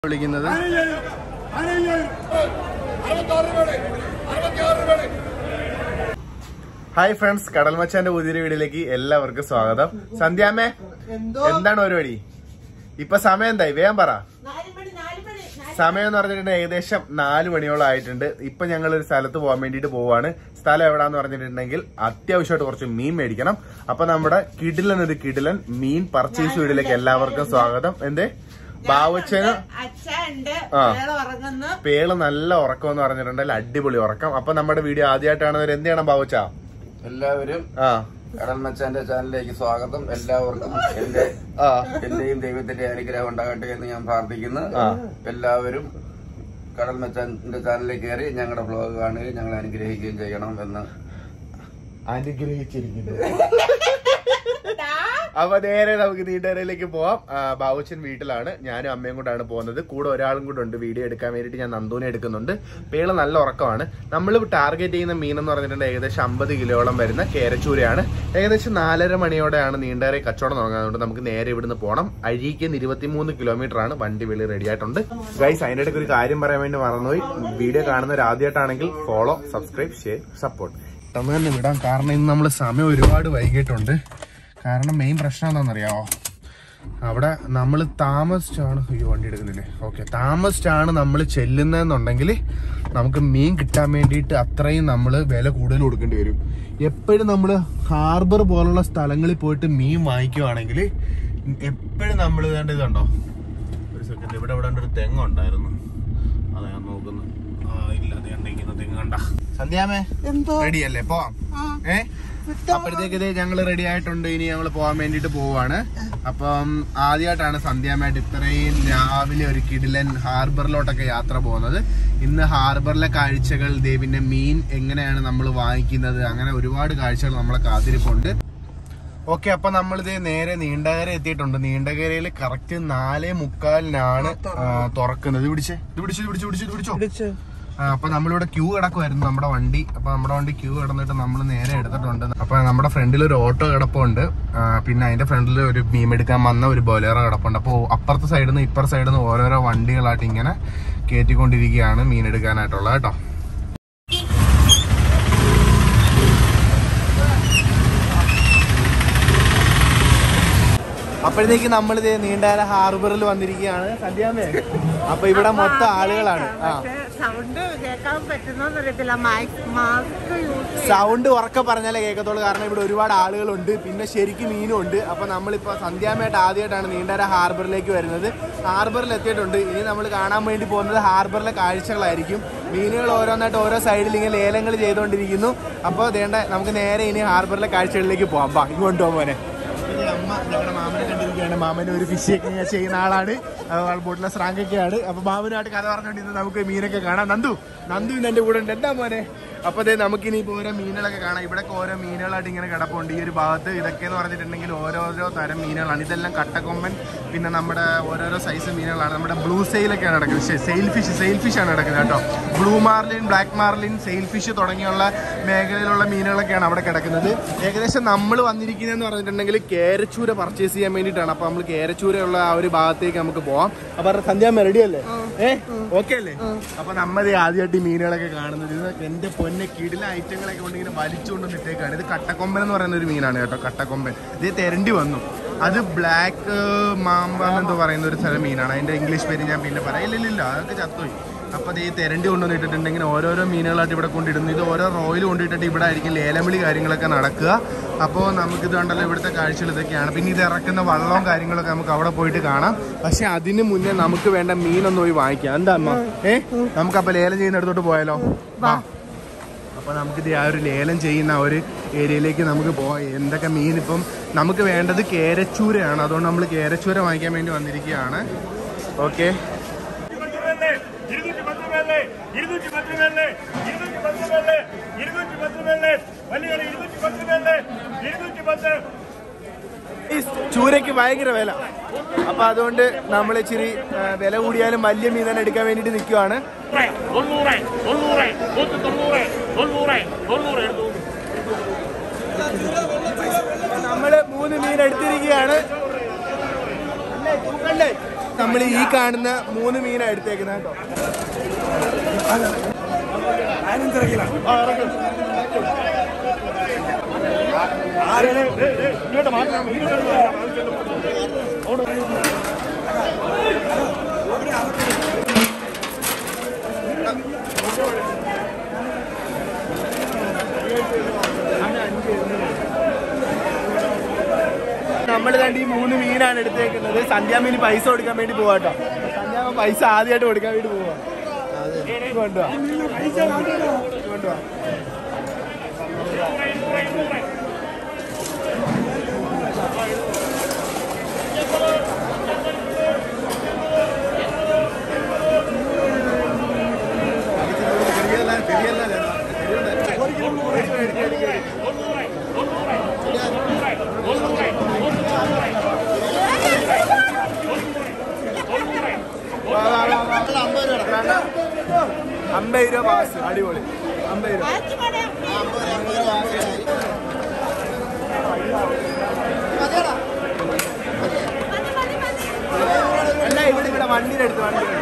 വിളിക്കുന്നത് hi friends കടൽ മച്ചാന്റെ പുതിയൊരു വീഡിയോയിലേക്ക് എല്ലാവർക്കും സ്വാഗതം സന്ധ്യാമ്മേ എന്താണ് പരിപാടി ഇപ്പൊ സമയം എന്തായി വേഗം പറ സമയം എന്ന് പറഞ്ഞിട്ടുണ്ടെങ്കിൽ ഏകദേശം നാല് മണിയോളം ആയിട്ടുണ്ട് ഇപ്പൊ ഞങ്ങൾ ഒരു സ്ഥലത്ത് പോകാൻ വേണ്ടിയിട്ട് പോവാണ് സ്ഥലം എവിടാന്ന് പറഞ്ഞിട്ടുണ്ടെങ്കിൽ അത്യാവശ്യമായിട്ട് കുറച്ച് മീൻ മേടിക്കണം അപ്പൊ നമ്മുടെ കിടിലൻ ഒരു കിടിലൻ മീൻ പർച്ചേസ് വീഡിയോയിലേക്ക് എല്ലാവർക്കും സ്വാഗതം എന്തേ ബാവച്ചന് അച്ഛണ്ട് ആ. ഉറങ്ങുന്നു പേള് നല്ല ഉറക്കം എന്ന് പറഞ്ഞിട്ടുണ്ടെങ്കിൽ അടിപൊളി ഉറക്കം അപ്പൊ നമ്മുടെ വീഡിയോ ആദ്യമായിട്ടാണ് എന്ത് ചെയ്യണം ബാവച്ച എല്ലാവരും ആ കടൽ മച്ചാന്റെ ചാനലിലേക്ക് സ്വാഗതം എല്ലാവർക്കും എന്റെ ആ എന്റെയും ദൈവത്തിന്റെ അനുഗ്രഹം ഉണ്ടാകട്ടെ എന്ന് ഞാൻ പ്രാർത്ഥിക്കുന്നു ആ. എല്ലാവരും കടൽ മച്ചാന്റെ ചാനലിലേക്ക് കയറി ഞങ്ങളുടെ വ്ലോഗ് കാണുകയും ഞങ്ങളെ അനുഗ്രഹിക്കുകയും ചെയ്യണം എന്ന് അനുഗ്രഹിച്ചിരിക്കുന്നത് അപ്പൊ നേരെ നമുക്ക് നീണ്ടരയിലേക്ക് പോവാം ആ, ബാബുച്ചൻ വീട്ടിലാണ് ഞാനും അമ്മയും കൂടാണ് പോകുന്നത് കൂടെ ഒരാളും കൂടെ ഉണ്ട് വീഡിയോ എടുക്കാൻ വേണ്ടിയിട്ട് ഞാൻ നന്ദൂനെ എടുക്കുന്നുണ്ട് പേള് നല്ല ഉറക്കമാണ് നമ്മൾ ടാർഗറ്റ് ചെയ്യുന്ന മീൻ എന്ന് പറഞ്ഞിട്ടുണ്ട് ഏകദേശം അമ്പത് കിലോളം വരുന്ന കേരച്ചൂരയാണ് ഏകദേശം നാലര മണിയോടെയാണ് നീണ്ടരെ കച്ചവടം തുടങ്ങുന്നത് അതുകൊണ്ട് നമുക്ക് നേരെ ഇവിടുന്ന് പോകണം അഴീക്ക് ഇരുപത്തിമൂന്ന് കിലോമീറ്റർ ആണ് വണ്ടി വെളി റെഡി ആയിട്ടുണ്ട് ഗൈസ് അതിന്റെ ഇടയ്ക്ക് ഒരു കാര്യം പറയാൻ വേണ്ടി മറന്നുപോയി വീഡിയോ കാണുന്നവർ ആദ്യമായിട്ടാണെങ്കിൽ ഫോളോ സബ്സ്ക്രൈബ് ഷെയർ സപ്പോർട്ട് പെട്ടെന്ന് തന്നെ വിടാം കാരണം ഇന്ന് നമ്മൾ സമയം ഒരുപാട് വൈകിട്ടുണ്ട് കാരണം മെയിൻ പ്രശ്നം എന്താണെന്നറിയാമോ അവിടെ നമ്മൾ താമസിച്ചാണ് അയ്യോ വണ്ടി എടുക്കുന്നില്ലേ ഓക്കെ താമസിച്ചാണ് നമ്മൾ ചെല്ലുന്നതെന്നുണ്ടെങ്കിൽ നമുക്ക് മീൻ കിട്ടാൻ വേണ്ടിയിട്ട് അത്രയും നമ്മൾ വില കൂടുതൽ കൊടുക്കേണ്ടി വരും എപ്പോഴും നമ്മൾ ഹാർബർ പോലുള്ള സ്ഥലങ്ങളിൽ പോയിട്ട് മീൻ വാങ്ങിക്കുവാണെങ്കിൽ എപ്പോഴും നമ്മൾ വേണ്ട ഇതുണ്ടോ ഒരു സെക്കൻഡ് ഇവിടെ ഇവിടെ ഒരു തെങ്ങുണ്ടായിരുന്നു അതാ ഞാൻ നോക്കുന്നു ആ ഇല്ല അത് കണ്ടിരിക്കുന്ന തെങ്ങ് കണ്ട സന്ധ്യാമേ എന്തോ റെഡി അല്ലേ പോവാം ഏ അപ്പോഴത്തേക്ക് ഇത് ഞങ്ങൾ റെഡി ആയിട്ടുണ്ട് ഇനി ഞങ്ങൾ പോകാൻ വേണ്ടിട്ട് പോവാണ് അപ്പം ആദ്യമായിട്ടാണ് സന്ധ്യാമായിട്ട് ഇത്രയും രാവിലെ ഒരു കിടിലൻ ഹാർബറിലോട്ടൊക്കെ യാത്ര പോകുന്നത് ഇന്ന് ഹാർബറിലെ കാഴ്ചകൾ ദേ പിന്നെ മീൻ എങ്ങനെയാണ് നമ്മൾ വാങ്ങിക്കുന്നത് അങ്ങനെ ഒരുപാട് കാഴ്ചകൾ നമ്മളെ കാത്തിരിപ്പുണ്ട് ഓക്കെ അപ്പൊ നമ്മളിത് നേരെ നീണ്ടകര എത്തിയിട്ടുണ്ട് നീണ്ടകരയിൽ കറക്റ്റ് നാലേ മുക്കാലിനാണ് ആ, തുറക്കുന്നത് ഇത് പിടിച്ചേ ഇത് പിടിച്ചു ഇത് പിടിച്ചു ഇത് പിടിച്ചു ഇത് പിടിച്ചോ ആ, അപ്പൊ നമ്മളിവിടെ ക്യൂ കിടക്കുമായിരുന്നു നമ്മുടെ വണ്ടി അപ്പൊ നമ്മുടെ വണ്ടി ക്യൂ കിടന്നിട്ട് നമ്മൾ നേരെ എടുത്തിട്ടുണ്ട് അപ്പൊ നമ്മുടെ ഫ്രണ്ടിൽ ഒരു ഓട്ടോ കിടപ്പുണ്ട് ആ, പിന്നെ അതിന്റെ ഫ്രണ്ടിൽ ഒരു മീൻ എടുക്കാൻ വന്ന ഒരു ബൊലേറോ കിടപ്പുണ്ട് അപ്പോൾ അപ്പുറത്തെ സൈഡിൽ നിന്ന് ഇപ്പുറത്തെ സൈഡിൽ നിന്ന് ഓരോരോ വണ്ടികളായിട്ട് ഇങ്ങനെ കയറ്റിക്കൊണ്ടിരിക്കുകയാണ് മീൻ എടുക്കാനായിട്ടുള്ളത് കേട്ടോ അപ്പോഴത്തേക്ക് നമ്മൾ ഇത് നീണ്ടാര ഹാർബറിൽ വന്നിരിക്കുകയാണ് സന്ധ്യാമേ അപ്പൊ ഇവിടെ മൊത്തം ആളുകളാണ് ആ സൗണ്ട് കേൾക്കാൻ പറ്റുന്നറിയത്തില്ല മാസ്ക് യൂസ് സൗണ്ട് ഉറക്കെ പറഞ്ഞാലേ കേൾക്കത്തുള്ളൂ കാരണം ഇവിടെ ഒരുപാട് ആളുകളുണ്ട് പിന്നെ ശരിക്കും മീനും ഉണ്ട് അപ്പൊ നമ്മളിപ്പോ സന്ധ്യാമയായിട്ട് ആദ്യമായിട്ടാണ് നീണ്ടര ഹാർബറിലേക്ക് വരുന്നത് ഹാർബറിൽ എത്തിയിട്ടുണ്ട് ഇനി നമ്മൾ കാണാൻ വേണ്ടി പോകുന്നത് ഹാർബറിലെ കാഴ്ചകളായിരിക്കും മീനുകൾ ഓരോന്നായിട്ട് ഓരോ സൈഡിൽ ഇങ്ങനെ ലേലങ്ങൾ ചെയ്തുകൊണ്ടിരിക്കുന്നു അപ്പോൾ വേണ്ട നമുക്ക് നേരെ ഇനി ഹാർബറിലെ കാഴ്ചകളിലേക്ക് പോകാം ബാ ഇങ്ങോട്ട് പോകാൻ മോനെ ഇത് അമ്മ ഞങ്ങളുടെ മാമനെ കണ്ടിരിക്കുകയാണ് മാമന് ഒരു ഫിഷ് ഒക്കെ ചെയ്യുന്ന ആളാണ് ബോട്ടിലെ സ്രാങ്കൊക്കെയാണ് അപ്പൊ മാമനുമായിട്ട് കഥ പറഞ്ഞുകൊണ്ടിരുന്ന് നമുക്ക് മീനൊക്കെ കാണാം നന്ദു നന്ദു ഇന്ന് എന്റെ കൂടെ ഉണ്ട് എന്താ മോനെ അപ്പൊ അതെ നമുക്കിനി ഇപ്പൊ ഓരോ മീനുകളൊക്കെ കാണാം ഇവിടെ ഓരോ മീനുകളായിട്ട് ഇങ്ങനെ കിടപ്പുണ്ട് ഈ ഒരു ഭാഗത്ത് ഇതൊക്കെ എന്ന് പറഞ്ഞിട്ടുണ്ടെങ്കിൽ ഓരോരോ തരം മീനുകളാണ് ഇതെല്ലാം കട്ടക്കൊമ്പൻ പിന്നെ നമ്മുടെ ഓരോരോ സൈസ് മീനുകളാണ് നമ്മുടെ ബ്ലൂ സെയിലൊക്കെയാണ് നടക്കുന്നത് സെയിൽ ഫിഷ് സെയിൽ ഫിഷ് ആണ് നടക്കുന്നത് കേട്ടോ blue marlin black marlin sail fish തുടങ്ങിയുള്ള മേഖലയിലുള്ള മീനുകളൊക്കെയാണ് അവിടെ കിടക്കുന്നത് ഏകദേശം നമ്മൾ വന്നിരിക്കുന്നതെന്ന് പറഞ്ഞിട്ടുണ്ടെങ്കിൽ കേരച്ചൂര പർച്ചേസ് ചെയ്യാൻ വേണ്ടിയിട്ടാണ് അപ്പൊ നമ്മൾ കേരച്ചൂരയുള്ള ആ ഒരു ഭാഗത്തേക്ക് നമുക്ക് പോവാം അപ്പൊ സന്ധ്യ റെഡി അല്ലേ ഏ ഓക്കെ അല്ലേ അപ്പൊ നമ്മൾ ആദ്യമായിട്ട് ഈ മീനുകളൊക്കെ കാണുന്നത് ഇത് എന്റെ പൊന്നെ കിടില ഐറ്റങ്ങളൊക്കെ കൊണ്ട് ഇങ്ങനെ വലിച്ചുകൊണ്ട് നിട്ടേക്കാണ് ഇത് കട്ടക്കൊമ്പൻ എന്ന് പറയുന്ന ഒരു മീനാണ് കേട്ടോ കട്ടക്കൊമ്പൻ ഇത് തെരണ്ടി വന്നു അത് ബ്ലാക്ക് മാമ്പ എന്തോ പറയുന്ന ഒരു സ്ഥലം മീനാണ് അതിന്റെ ഇംഗ്ലീഷ് പേര് ഞാൻ പിന്നെ പറയാം ഇല്ല ഇല്ല, ഇല്ല അതൊക്കെ ചത്തുപോയി അപ്പൊ അത് ഈ തെരണ്ടി കൊണ്ടുവന്ന് ഇട്ടിട്ടുണ്ടെങ്കിൽ ഓരോരോ മീനുകളായിട്ട് ഇവിടെ കൊണ്ടിടുന്നു ഇത് ഓരോ റോയിൽ കൊണ്ടിട്ടിട്ട് ഇവിടെ ആയിരിക്കും ലേലംവിളി കാര്യങ്ങളൊക്കെ നടക്കുക അപ്പോൾ നമുക്ക് ഇത് കണ്ടല്ലോ ഇവിടുത്തെ കാഴ്ചകൾ ഇതൊക്കെയാണ് പിന്നെ ഇത് ഇറക്കുന്ന വള്ളവും കാര്യങ്ങളൊക്കെ നമുക്ക് അവിടെ പോയിട്ട് കാണാം പക്ഷെ അതിന് മുന്നേ നമുക്ക് വേണ്ട മീനൊന്ന് പോയി വാങ്ങിക്കാം എന്താ അമ്മ ഏ നമുക്ക് അപ്പൊ ലേലം ചെയ്യുന്നിടത്തോട്ട് പോയാലോ വാ അപ്പൊ നമുക്കിത് ആ ഒരു ലേലം ചെയ്യുന്ന ആ ഒരു ഏരിയയിലേക്ക് നമുക്ക് പോവാം എന്തൊക്കെ മീൻ ഇപ്പം നമുക്ക് വേണ്ടത് കേരച്ചൂരയാണ് അതുകൊണ്ട് നമ്മൾ കേരച്ചൂര വാങ്ങിക്കാൻ വേണ്ടി വന്നിരിക്കുകയാണ് ഓക്കെ ഇരുന്നൂറ്റി പത്ത് മേലെ ഇരുന്നൂറ്റി പത്ത് മേലെ ഇരുന്നൂറ്റി പത്ത് മേലെ ഇരുന്നൂറ്റി പത്ത് മേലെ വലിയ ഇരുന്നൂറ്റി പത്ത് മേലെ ഇരുന്നൂറ്റി പത്ത് ഈ ചൂരയ്ക്ക് ഭയങ്കര വില അപ്പൊ അതുകൊണ്ട് നമ്മൾ ഇച്ചിരി ആ, വില കൂടിയാലും വലിയ മീൻ തന്നെ എടുക്കാൻ വേണ്ടിട്ട് നിൽക്കുവാണ് തൊണ്ണൂറ് തൊണ്ണൂറ് നൂറ്റി തൊണ്ണൂറ് തൊണ്ണൂറ് തൊണ്ണൂറ് എടുത്തു നമ്മള് മൂന്ന് മീൻ എടുത്തിരിക്കുകയാണ് അല്ലേ, തൂക്കണ്ടേ? നമ്മൾ ഈ കാണുന്ന മൂന്ന് മീനാണ് എടുത്തേക്കുന്നത് കേട്ടോ ഇങ്ങോട്ട് മാറ്റാം നമ്മൾ കണ്ട് ഈ മൂന്ന് മീനാണ് എടുത്തേക്കുന്നത് സന്ധ്യാമീന് പൈസ കൊടുക്കാൻ വേണ്ടി പോവാട്ടോ സന്ധ്യാമ പൈസ ആദ്യമായിട്ട് കൊടുക്കാൻ വേണ്ടി പോവാ കൊണ്ടുവാ കൊണ്ടുവാ വാ, വാ, വാ, വാ. അമ്പത് രൂപ പാസ് അടിപൊളി അമ്പത് രൂപ അല്ല ഇവിടെ ഇവിടെ വണ്ടിയുടെ അടുത്ത് വണ്ടിയുടെ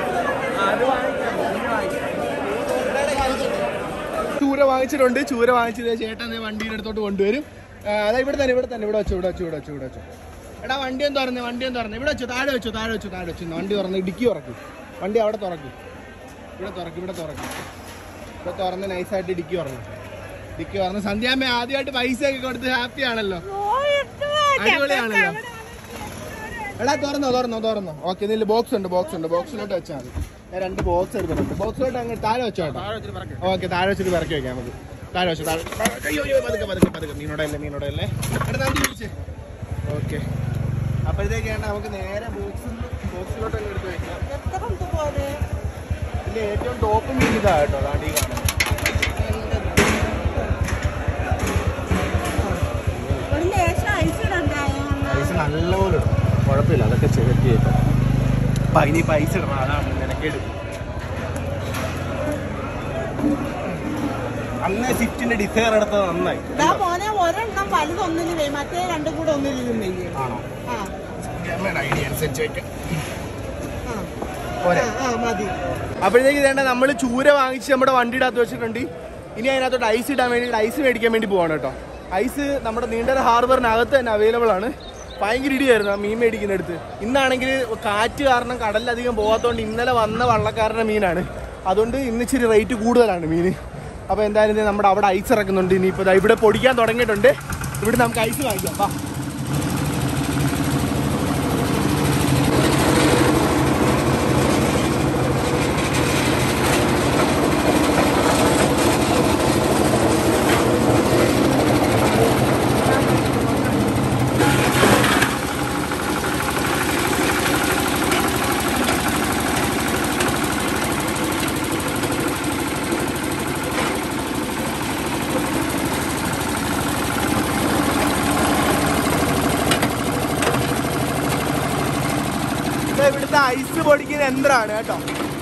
ചൂര വാങ്ങിച്ചിട്ടുണ്ട് ചൂര വാങ്ങിച്ചത് ചേട്ടൻ ദേ വണ്ടിയുടെ അടുത്തോട്ട് കൊണ്ടുവരും ആ, അതാ ഇവിടെ തന്നെ ഇവിടെ തന്നെ ഇവിടെ വെച്ചു ഇവിടെ വെച്ചു ഇവിടെ വെച്ചു ഇവിടെ വെച്ചു എടാ വണ്ടി ഒന്ന് തുറന്ന് വണ്ടി ഒന്ന് തുറന്ന് ഇവിടെ വെച്ചു താഴെ വെച്ചു താഴെ വെച്ചു താഴെ വെച്ചു വണ്ടി തുറന്ന് ഇടുക്കി തുറക്കും വണ്ടി അവിടെ തുറക്കും ഇവിടെ തുറക്കും ഇവിടെ തുറക്കും ഇവിടെ തുറന്ന് നൈസായിട്ട് ഇടുക്കി തുറന്നു ഇടുക്കി തുറന്ന് സന്ധ്യാമ്മ ആദ്യമായിട്ട് പൈസ ഒക്കെ കൊടുത്ത് ഹാപ്പി ആണല്ലോ അടിപൊളിയാണല്ലോ എടാ തുറന്നോ തുറന്നോ തുറന്നോ ഓക്കെ ഇതിൽ ബോക്സ് ഉണ്ട് ബോക്സ് ഉണ്ട് ബോക്സിലോട്ട് വെച്ചാൽ മതി ഞാൻ രണ്ട് ബോക്സ് എടുത്തിട്ടുണ്ട് ബോക്സിലോട്ട് അങ്ങ് താഴെ വെച്ചോ കേട്ടോ ഓക്കെ താഴെ വെച്ചിട്ട് പിറക്കി വെക്കാം നമുക്ക് താഴെ വെച്ചു താഴെ അയ്യോ അയ്യോ പതുക്കെ പതുക്കെ പതുക്കെ മീനോടെ അല്ലേ മീനോടെ അല്ലേ എടാ നന്ദി പിടിച്ചേ ഓക്കെ അപ്പോഴത്തേക്കാണ് നമുക്ക് നേരെ ബോക്സ് ബോക്സിലോട്ട് അങ്ങ് എടുത്ത് വെക്കാം ഇതിന്റെ ഏറ്റവും ടോപ്പ് മീൻ ഇതാ കേട്ടോ അതാണ്ട് ഈ കാണുന്നത് പൈസ നല്ലപോലെ ഇടും കുഴപ്പമില്ല അതൊക്കെ സെലക്ട് ചെയ്തിട്ട് അപ്പൊ ഇനി പൈസ ഇടണം അതാണ് നിനക്കേട് അന്ന് സിറ്റിന്റെ ഡിസൈർ എടുത്തത് നന്നായി മോനെ ഒരെണ്ണം വലുതൊന്നിന് മറ്റേ രണ്ടും കൂടെ ഒന്നിരുന്നേ ആണോ ആ അമ്മയുടെ ഐഡിയ അനുസരിച്ച് വെക്കാം ആ പോരെ ആ, ആ മതി അപ്പോഴത്തേക്ക് വേണ്ട നമ്മൾ ചൂര വാങ്ങിച്ച് നമ്മുടെ വണ്ടിയുടെ അകത്ത് വെച്ചിട്ടുണ്ട് ഇനി അതിനകത്തോട്ട് ഐസ് ഇടാൻ വേണ്ടി ഐസ് മേടിക്കാൻ വേണ്ടി പോവാണ് കേട്ടോ ഐസ് നമ്മുടെ നീണ്ടര ഹാർബറിനകത്ത് തന്നെ അവൈലബിൾ ആണ് ഭയങ്കര ഇടിയായിരുന്നു ആ മീൻ മേടിക്കുന്നിടത്ത് ഇന്നാണെങ്കിൽ കാറ്റ് കാരണം കടലിലധികം പോകാത്തതുകൊണ്ട് ഇന്നലെ വന്ന വള്ളക്കാരൻ്റെ മീനാണ് അതുകൊണ്ട് ഇന്ന് ഇച്ചിരി റേറ്റ് കൂടുതലാണ് മീൻ അപ്പോൾ എന്തായാലും ദേ നമ്മുടെ അവിടെ ഐസ് ഇറക്കുന്നുണ്ട് ഇനിയിപ്പോൾ ദാ ഇവിടെ പൊടിക്കാൻ തുടങ്ങിയിട്ടുണ്ട് ഇവിടെ നമുക്ക് ഐസ് വാങ്ങിക്കാം വാ ഇത് ഇവിടുത്തെ ഐസ് പൊടിക്കുന്ന യന്ത്രമാണ് കേട്ടോ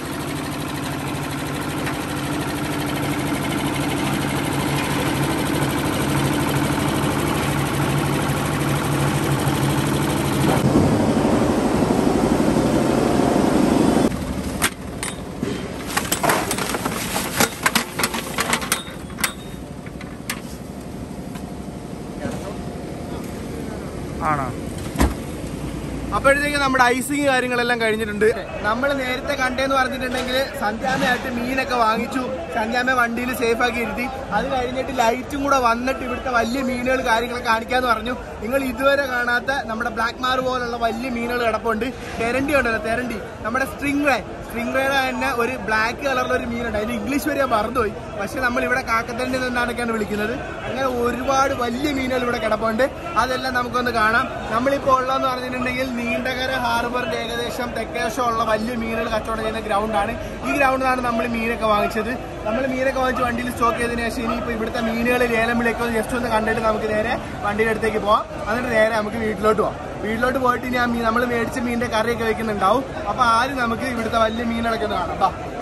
ആണോ അപ്പോഴത്തേക്ക് നമ്മുടെ ഐസിങ് കാര്യങ്ങളെല്ലാം കഴിഞ്ഞിട്ടുണ്ട് നമ്മൾ നേരത്തെ കണ്ടേന്ന് പറഞ്ഞിട്ടുണ്ടെങ്കിൽ സന്ധ്യാമയായിട്ട് മീനൊക്കെ വാങ്ങിച്ചു സന്ധ്യാമ വണ്ടിയിൽ സേഫ് ആക്കി ഇരുത്തി അത് കഴിഞ്ഞിട്ട് ലൈറ്റും കൂടെ വന്നിട്ട് ഇവിടുത്തെ വലിയ മീനുകൾ കാര്യങ്ങളൊക്കെ കാണിക്കാന്ന് പറഞ്ഞു നിങ്ങൾ ഇതുവരെ കാണാത്ത നമ്മുടെ ബ്ലാക്ക് മാർ പോലുള്ള വലിയ മീനുകൾ കിടപ്പുണ്ട് തെരണ്ടി ഉണ്ടല്ലോ തെരണ്ടി നമ്മുടെ സ്ട്രിംഗ് റേ സ്ട്രിംഗ് റേയുടെ തന്നെ ഒരു ബ്ലാക്ക് കളറിലുള്ള ഒരു മീനുണ്ട് അതിന് ഇംഗ്ലീഷ് വരെ ഞാൻ മറന്നുപോയി പക്ഷെ നമ്മൾ ഇവിടെ കാക്കത്തണ്ടി നിന്നാണൊക്കെയാണ് വിളിക്കുന്നത് അങ്ങനെ ഒരുപാട് വലിയ മീനുകൾ ഇവിടെ കിടപ്പുണ്ട് അതെല്ലാം നമുക്കൊന്ന് കാണാം നമ്മളിപ്പോൾ ഉള്ളതെന്ന് പറഞ്ഞിട്ടുണ്ടെങ്കിൽ നീണ്ടകര ഹാർബറിന്റെ ഏകദേശം തെക്കേശം ഉള്ള വലിയ മീനുകൾ കച്ചവടം ചെയ്യുന്ന ഗ്രൗണ്ടാണ് ഈ ഗ്രൗണ്ടിലാണ് നമ്മൾ മീനൊക്കെ വാങ്ങിച്ചത് നമ്മൾ മീനൊക്കെ വാങ്ങിച്ച് വണ്ടിയിൽ സ്റ്റോക്ക് ചെയ്തതിനു ശേഷം ഇനിയിപ്പോൾ ഇവിടുത്തെ മീനുകൾ ലേലം വിളിയൊക്കെ ഒന്ന് ജസ്റ്റ് ഒന്ന് കണ്ടിട്ട് നമുക്ക് നേരെ വണ്ടിയുടെ അടുത്തേക്ക് പോവാം എന്നിട്ട് നേരെ നമുക്ക് വീട്ടിലോട്ട് പോവാം വീട്ടിലോട്ട് പോയിട്ട് ഇനി ആ മീൻ നമ്മൾ മേടിച്ച മീനിന്റെ കറിയൊക്കെ വെക്കുന്നുണ്ടാവും അപ്പൊ ആരും നമുക്ക് ഇവിടുത്തെ വലിയ മീനുകളൊക്കെ ഒന്ന് കാണാം ബാ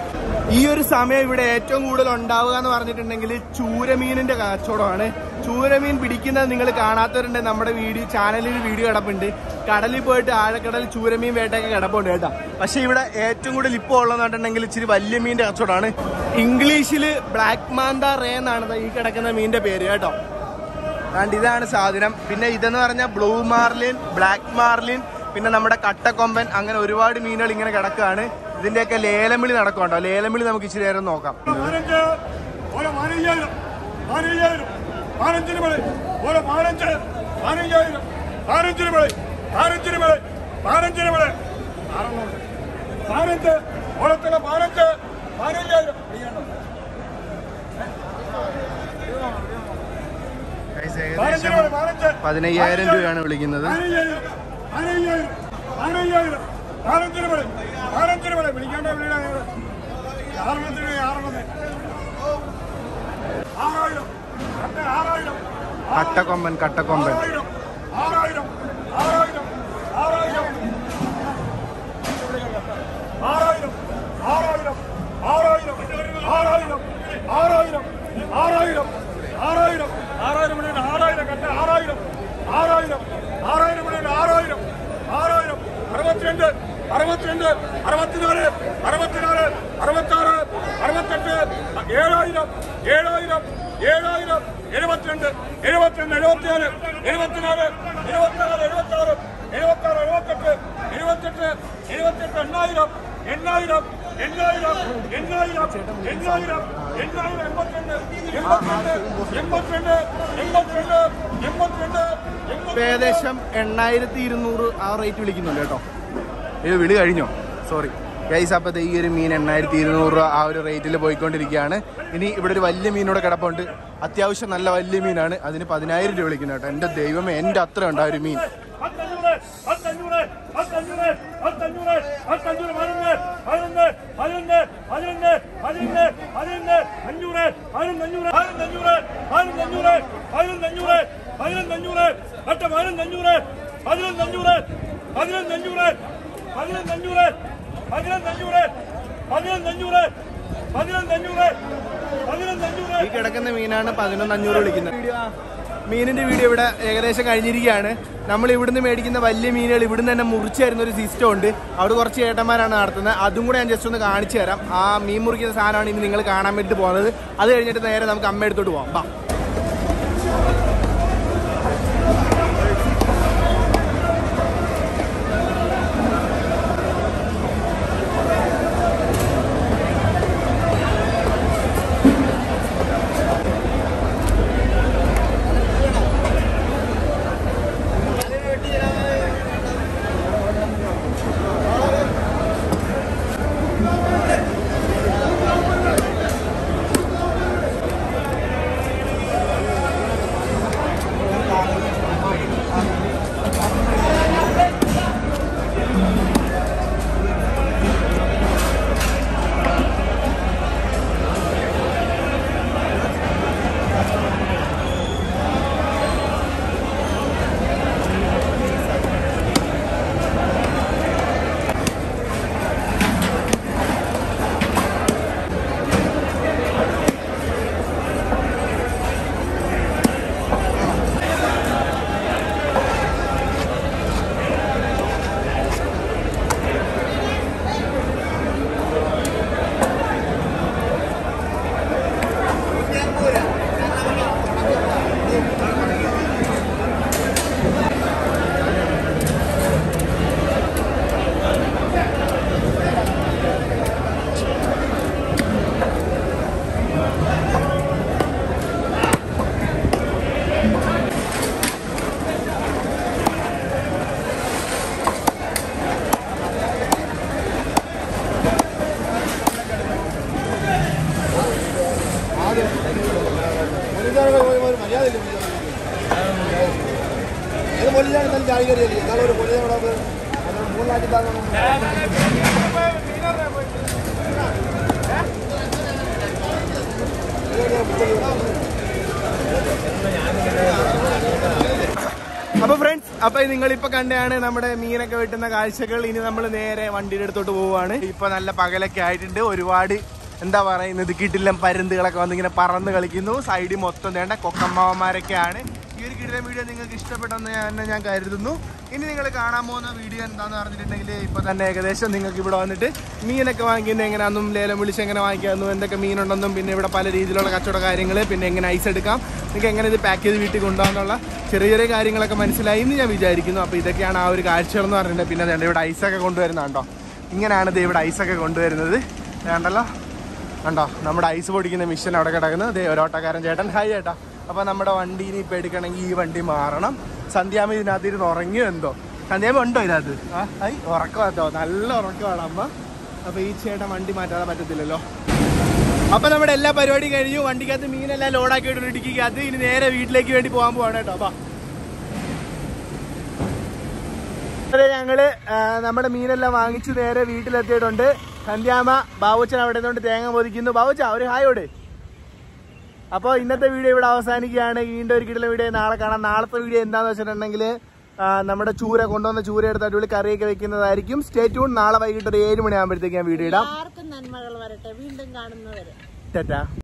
ഈ ഒരു സമയം ഇവിടെ ഏറ്റവും കൂടുതൽ ഉണ്ടാവുക എന്ന് പറഞ്ഞിട്ടുണ്ടെങ്കിൽ ചൂരമീനിന്റെ കച്ചവടമാണ് ചൂരമീൻ പിടിക്കുന്നത് നിങ്ങൾ കാണാത്തവരുണ്ട് നമ്മുടെ വീഡിയോ ചാനലിൽ വീഡിയോ കിടപ്പുണ്ട് കടലിൽ പോയിട്ട് ആഴക്കടലിൽ ചൂരമീൻ വേട്ടയൊക്കെ കിടപ്പുണ്ട് കേട്ടോ പക്ഷെ ഇവിടെ ഏറ്റവും കൂടുതൽ ഇപ്പോൾ ഉള്ളതെന്ന് പറഞ്ഞിട്ടുണ്ടെങ്കിൽ ഇച്ചിരി വലിയ മീനിന്റെ കച്ചവടമാണ് ഇംഗ്ലീഷിൽ ബ്ലാക്ക് മാന്ത റേ എന്നാണ് ദാ ഈ കിടക്കുന്ന മീനിന്റെ പേര് കേട്ടോ ആണ്ട് ഇതാണ് സാധനം പിന്നെ ഇതെന്ന് പറഞ്ഞാൽ ബ്ലൂ മാർലിൻ ബ്ലാക്ക് മാർലിൻ പിന്നെ നമ്മുടെ കട്ടക്കൊമ്പൻ അങ്ങനെ ഒരുപാട് മീനുകൾ ഇങ്ങനെ കിടക്കുകയാണ് ഇതിന്റെയൊക്കെ ലേലം വിളി നടക്കുന്നുണ്ടോ ലേലം വിളി നമുക്ക് ഇച്ചിരി നേരം നോക്കാം പതിനഞ്ച് ഓരോ പതിനയ്യായിരം പതിനയ്യായിരം പതിനഞ്ചിന് മേളെ ഓരോ പതിനഞ്ച് പതിനയ്യായിരം പതിനഞ്ചിന് മേളെ പതിനഞ്ചിന് മേളെ പതിനഞ്ചിന് മേളെ പതിനഞ്ച് ഓരത്തിന് പതിനഞ്ച് പതിനയ്യായിരം Guys, പതിനഞ്ചിന് ഏകദേശം മേളെ പതിനഞ്ച് പതിനയ്യായിരം രൂപയാണ് വിളിക്കുന്നത് പതിനയ്യായിരം പതിനയ്യായിരം പതിനയ്യായിരം പതിനഞ്ചിന് മേളെ പതിനഞ്ചിന് മേളെ വിളിക്കാണ്ട വിളിയുടെ ആറെണ്ണത്തിന് ആറെണ്ണത്തിന് ആറായിരം രണ്ട് ആറായിരം കട്ടക്കൊമ്പൻ കട്ടക്കൊമ്പൻ ആറായിരം ആറായിരം ആറായിരം ആറായിരം ആറായിരം ആറായിരം ആറായിരം ആറായിരം ആറായിരം ആറായിരം ആറായിരം ആറായിരം മണിയുടെ ആറായിരം കണ്ട ആറായിരം ആറായിരം ആറായിരം മണിയുടെ ആറായിരം ആറായിരം അറുപത്തിരണ്ട് അറുപത്തിരണ്ട് അറുപത്തിനാല് അറുപത്തിനാല് അറുപത്താറ് അറുപത്തെട്ട് ഏഴായിരം ഏഴായിരം ഏഴായിരം എഴുപത്തിരണ്ട് എഴുപത്തിരണ്ട് എഴുപത്തിനാല് എഴുപത്തിനാല് എഴുപത്തിനാല് എഴുപത്താറ് എഴുപത്താറ് എഴുപത്തെട്ട് എഴുപത്തെട്ട് എഴുപത്തെട്ട് എണ്ണായിരം എണ്ണായിരം എണ്ണായിരം എണ്ണായിരം എണ്ണായിരം എണ്ണായിരം എൺപത്തിരണ്ട് എൺപത്തിരണ്ട് എൺപത്തിരണ്ട് എൺപത്തിരണ്ട് എൺപത്തിരണ്ട് ഇപ്പൊ ഏകദേശം എണ്ണായിരത്തി ഇരുന്നൂറ് ആ റേറ്റ് വിളിക്കുന്നുണ്ട് കേട്ടോ ഇത് വിളി കഴിഞ്ഞോ സോറി ഗൈസ് അപ്പത്തെ ഈ ഒരു മീൻ എണ്ണായിരത്തി ഇരുന്നൂറ് രൂപ ആ ഒരു റേറ്റിൽ പോയിക്കൊണ്ടിരിക്കുകയാണ് ഇനി ഇവിടെ ഒരു വലിയ മീനോടെ കിടപ്പുണ്ട് അത്യാവശ്യം നല്ല വലിയ മീനാണ് അതിന് പതിനായിരം രൂപ വിളിക്കുന്നത് കേട്ടോ എൻ്റെ ദൈവമേ എൻ്റെ അത്ര ഉണ്ട് ആ ഒരു മീൻ പത്തഞ്ഞൂറ് പത്തഞ്ഞൂറ് പത്തഞ്ഞൂറ് പത്തഞ്ഞൂറ് പത്തഞ്ഞൂറ് പതിനൊന്ന് പതിനൊന്ന് പതിനൊന്ന് പതിനൊന്ന് പതിനൊന്ന് പതിനൊന്ന് അഞ്ഞൂറ് പതിനൊന്നഞ്ഞൂറ് പതിനൊന്നഞ്ഞൂറ് പതിനൊന്നഞ്ഞൂറ് പതിനൊന്നഞ്ഞൂറ് പതിനൊന്നഞ്ഞൂറ് പട്ട പതിനൊന്നഞ്ഞൂറ് പതിനൊന്നഞ്ഞൂറ് പതിനൊന്നഞ്ഞൂറ് പതിനൊന്നഞ്ഞൂറ് പതിനൊന്നഞ്ഞൂറ് പതിനൊന്നഞ്ഞൂറ് പതിനൊന്നഞ്ഞൂറ് പതിനൊന്നഞ്ഞൂറ് ഈ കിടക്കുന്ന മീനാണ് പതിനൊന്ന് അഞ്ഞൂറ് വിളിക്കുന്നത് മീനിന്റെ വീഡിയോ ഇവിടെ ഏകദേശം കഴിഞ്ഞിരിക്കുകയാണ് നമ്മൾ ഇവിടുന്ന് മേടിക്കുന്ന വലിയ മീനുകൾ ഇവിടുന്ന് തന്നെ മുറിച്ച് തരുന്ന ഒരു സിസ്റ്റം ഉണ്ട് അവിടെ കുറച്ച് ഏട്ടന്മാരാണ് നടത്തുന്നത് അതും കൂടെ ഞാൻ ജസ്റ്റ് ഒന്ന് കാണിച്ചു തരാം ആ മീൻ മുറിക്കുന്ന സാധനമാണ് ഇനി നിങ്ങൾ കാണാൻ വേണ്ടി പോകുന്നത് അത് കഴിഞ്ഞിട്ട് നേരെ നമുക്ക് അമ്മ എടുത്തോട്ട് പോകാം ബാ അപ്പൊ ഫ്രണ്ട്സ് അപ്പൊ നിങ്ങൾ ഇപ്പൊ കണ്ടാണ് നമ്മുടെ മീനൊക്കെ വെട്ടുന്ന കാഴ്ചകൾ ഇനി നമ്മൾ നേരെ വണ്ടിയുടെ അടുത്തോട്ട് പോവുകയാണ് ഇപ്പൊ നല്ല പകലൊക്കെ ആയിട്ടുണ്ട് ഒരുപാട് എന്താ പറയുന്നത് കിട്ടില്ലം പരുന്തുകളൊക്കെ വന്നിങ്ങനെ പറന്ന് കളിക്കുന്നു സൈഡിൽ മൊത്തം വേണ്ട കൊക്കമ്മാവന്മാരൊക്കെയാണ് ഈ ഒരു കിടിലം വീഡിയോ നിങ്ങൾക്ക് ഇഷ്ടപ്പെട്ടെന്ന് തന്നെ ഞാൻ കരുതുന്നു ഇനി നിങ്ങൾ കാണാൻ പോകുന്ന വീഡിയോ എന്താന്ന് പറഞ്ഞിട്ടുണ്ടെങ്കിൽ ഇപ്പൊ തന്നെ ഏകദേശം നിങ്ങൾക്ക് ഇവിടെ വന്നിട്ട് മീനൊക്കെ വാങ്ങിക്കുന്നത് എങ്ങനെയാണെന്നും ലേലം വിളിച്ച് എങ്ങനെ വാങ്ങിക്കാമെന്നും എന്തൊക്കെ മീനുണ്ടെന്നും പിന്നെ ഇവിടെ പല രീതിയിലുള്ള കച്ചവട കാര്യങ്ങൾ പിന്നെ എങ്ങനെ ഐസ് എടുക്കാം നിങ്ങൾക്ക് എങ്ങനെ ഇത് പാക്ക് ചെയ്ത് വീട്ടിൽ കൊണ്ടുപോകാന്നുള്ള ചെറിയ ചെറിയ കാര്യങ്ങളൊക്കെ മനസ്സിലായി എന്ന് ഞാൻ വിചാരിക്കുന്നു അപ്പോൾ ഇതൊക്കെയാണ് ആ ഒരു കാഴ്ചകൾ എന്ന് പറഞ്ഞിട്ടുണ്ടെങ്കിൽ പിന്നെ ദേ ഇവിടെ ഐസൊക്കെ കൊണ്ടുവരുന്നുണ്ടോ ഇങ്ങനെയാണ് ഇത് ഇവിടെ ഐസൊക്കെ കൊണ്ടുവരുന്നത് വേണ്ടല്ലോ കണ്ടോ നമ്മുടെ ഐസ് പൊടിക്കുന്ന മിഷൻ അവിടെ കിടക്കുന്നത് ദേ ഒരോട്ടക്കാരൻ ചേട്ടൻ ഹായ് ചേട്ടാ അപ്പൊ നമ്മുടെ വണ്ടീനെ ഇപ്പൊ എടുക്കണമെങ്കിൽ ഈ വണ്ടി മാറണം സന്ധ്യാമ ഇതിനകത്ത് ഇരുന്ന് ഉറങ്ങിയോ എന്തോ സന്ധ്യാമ ഉണ്ടോ ഇതിനകത്ത് ആ ഐ ഉറക്കമാട്ടോ നല്ല ഉറക്കമാണ് അമ്മ അപ്പൊ ഈ ചേട്ടൻ വണ്ടി മാറ്റാതെ പറ്റത്തില്ലല്ലോ അപ്പൊ നമ്മുടെ എല്ലാ പരിപാടിയും കഴിഞ്ഞു വണ്ടിക്കകത്ത് മീനെല്ലാം ലോഡാക്കിയിട്ട് ഇടുക്കിക്കകത്ത് ഇനി നേരെ വീട്ടിലേക്ക് വേണ്ടി പോകാൻ പോവാണ് കേട്ടോ അപ്പൊ അതെ ഞങ്ങള് ആ, നമ്മുടെ മീനെല്ലാം വാങ്ങിച്ചു നേരെ വീട്ടിലെത്തിയിട്ടുണ്ട് സന്ധ്യാമ ബാബുച്ചൻ അവിടെ നിന്നുകൊണ്ട് തേങ്ങ പൊതിക്കുന്നു ബാബുച്ച ഒരു ഹായോട് അപ്പോൾ ഇന്നത്തെ വീഡിയോ ഇവിടെ അവസാനിക്കുകയാണ് വീണ്ടും ഒരു കിടല വീഡിയോ നാളെ കാണാം നാളത്തെ വീഡിയോ എന്താന്ന് വെച്ചിട്ടുണ്ടെങ്കിൽ ആ, നമ്മുടെ ചൂര കൊണ്ടുവന്ന ചൂര എടുത്ത് അടിപൊളി കറിയൊക്കെ വെക്കുന്നതായിരിക്കും സ്റ്റേ ട്യൂൺ നാളെ വൈകിട്ട് ഒരു ഏഴ് മണിയാകുമ്പോഴത്തേക്ക് ഞാൻ വീഡിയോ ഇടാം ആർക്കും നന്മകൾ വരട്ടെ വീണ്ടും കാണുന്നവരെ ടാറ്റാ